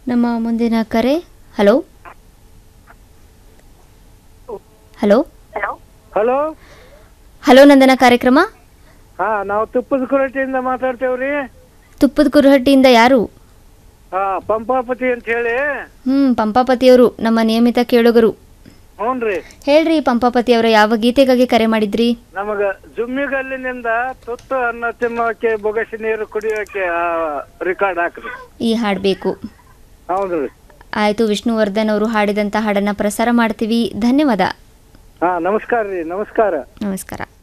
ನಮ್ಮ ಮುಂದಿನ ಕರೆ hello hello hello hello Nandana ಕಾರ್ಯಕ್ರಮ ಹಾ ನಾವು ತುಪ್ಪದ ಕುರಟಿಯಿಂದ ಮಾತಾಡ್ತೇವ್ರಿ ತುಪ್ಪದ ಕುರುಹಟ್ಟಿಯಿಂದ ಯಾರು ಹಾ ಪಂಪಾಪತಿ ಅಂತ ಹೇಳಿ ಹ್ಮ್ ಪಂಪಾಪತಿಯವರು ನಮ್ಮ ನಿಯಮಿತ ಕೇಳುಗರು ಹ್ಞೂನ್ರಿ ಹೇಳ್ರಿ ಪಂಪಾಪತಿ ಅವರ ಯಾವ ಗೀತೆಗಾಗಿ ಕರೆ ಮಾಡಿದ್ರಿ ನಮಗ ಜುಮ್ಮಿಗಲ್ಲಿನಿಂದ ತುತ್ತು ಅನ್ನ ತಿನ್ನೋಕೆ ಬೊಗಸಿ ನೀರು ಕುಡಿಯೋಕೆ ರೆಕಾರ್ಡ್ ಹಾಕ್ರಿ ಈ ಹಾಡಬೇಕು ಹೌದ್ರಿ ಆಯಿತು ವಿಷ್ಣುವರ್ಧನ್ ಅವರು ಹಾಡಿದಂಥ ಹಾಡನ್ನು ಪ್ರಸಾರ ಮಾಡ್ತೀವಿ ಧನ್ಯವಾದ ಹಾ ನಮಸ್ಕಾರ ರೀ ನಮಸ್ಕಾರ ನಮಸ್ಕಾರ